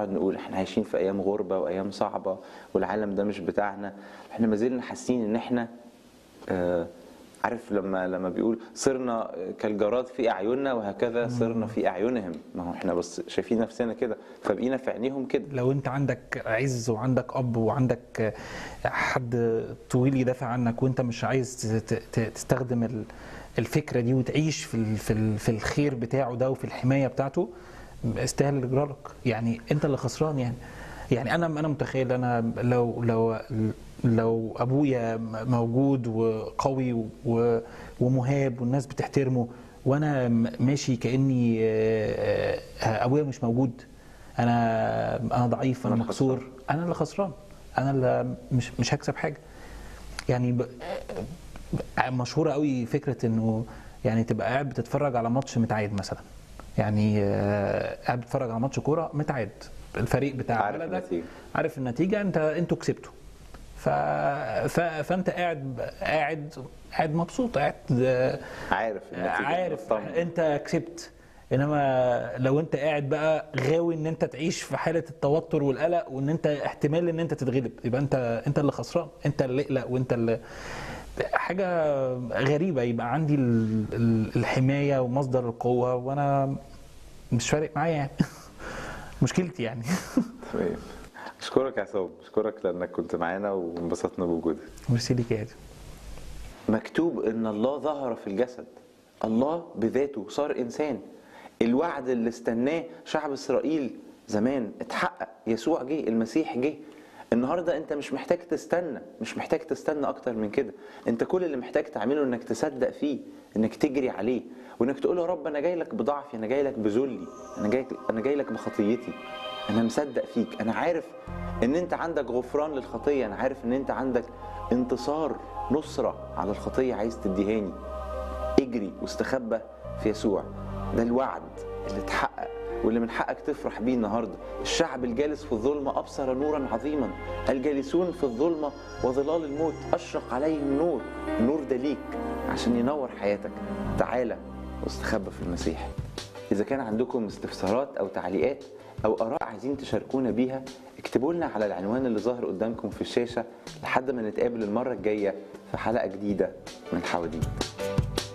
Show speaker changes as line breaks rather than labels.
نقعد نقول احنا عايشين في ايام غربه وايام صعبه والعالم ده مش بتاعنا احنا ما زلنا حاسين ان احنا آه عارف لما لما بيقول صرنا كالجراد في اعيننا وهكذا صرنا في اعينهم ما هو احنا بس شايفين نفسنا كده فبقينا في عينيهم كده
لو انت عندك عز وعندك اب وعندك حد طويل يدافع عنك وانت مش عايز ت- ت- تستخدم ال- الفكره دي وتعيش في ال- في ال- في الخير بتاعه ده وفي الحمايه بتاعته استاهل اجرارك يعني انت اللي خسران يعني يعني انا انا متخيل انا لو لو لو ابويا موجود وقوي و- ومهاب والناس بتحترمه وانا م- ماشي كاني آه، آه، ابويا مش موجود انا انا ضعيف انا
أنا
مكسور انا اللي خسران انا اللي مش مش هكسب حاجه يعني ب... مشهوره قوي فكره انه يعني تبقى قاعد بتتفرج على ماتش متعاد مثلا يعني آه، قاعد بتتفرج على ماتش كوره متعاد الفريق بتاع
عارف
بلدك
النتيجة.
عارف النتيجه انت انتوا كسبتوا ف... ف... فانت قاعد قاعد قاعد مبسوط قاعد آه،
عارف النتيجة
عارف
مطمن.
انت كسبت انما لو انت قاعد بقى غاوي ان انت تعيش في حاله التوتر والقلق وان انت احتمال ان انت تتغلب يبقى انت انت اللي خسران انت اللي اقلق وانت اللي حاجه غريبه يبقى عندي ال- ال- الحمايه ومصدر القوه وانا مش فارق معايا يعني مشكلتي يعني
تمام اشكرك يا عصام اشكرك لانك كنت معانا وانبسطنا بوجودك
ميرسي ليك يا ادم
مكتوب ان الله ظهر في الجسد الله بذاته صار انسان الوعد اللي استناه شعب اسرائيل زمان اتحقق يسوع جه المسيح جه النهارده انت مش محتاج تستنى مش محتاج تستنى اكتر من كده انت كل اللي محتاج تعمله انك تصدق فيه انك تجري عليه وانك تقول يا رب انا جاي لك بضعفي انا جاي لك بذلي انا جاي انا جاي لك بخطيتي انا مصدق فيك انا عارف ان انت عندك غفران للخطيه انا عارف ان انت عندك انتصار نصره على الخطيه عايز تديهاني اجري واستخبى في يسوع ده الوعد اللي اتحقق واللي من حقك تفرح بيه النهارده الشعب الجالس في الظلمه ابصر نورا عظيما الجالسون في الظلمه وظلال الموت اشرق عليهم نور النور ده ليك عشان ينور حياتك تعالى واستخبى في المسيح اذا كان عندكم استفسارات او تعليقات او اراء عايزين تشاركونا بيها اكتبوا لنا على العنوان اللي ظاهر قدامكم في الشاشه لحد ما نتقابل المره الجايه في حلقه جديده من حواديت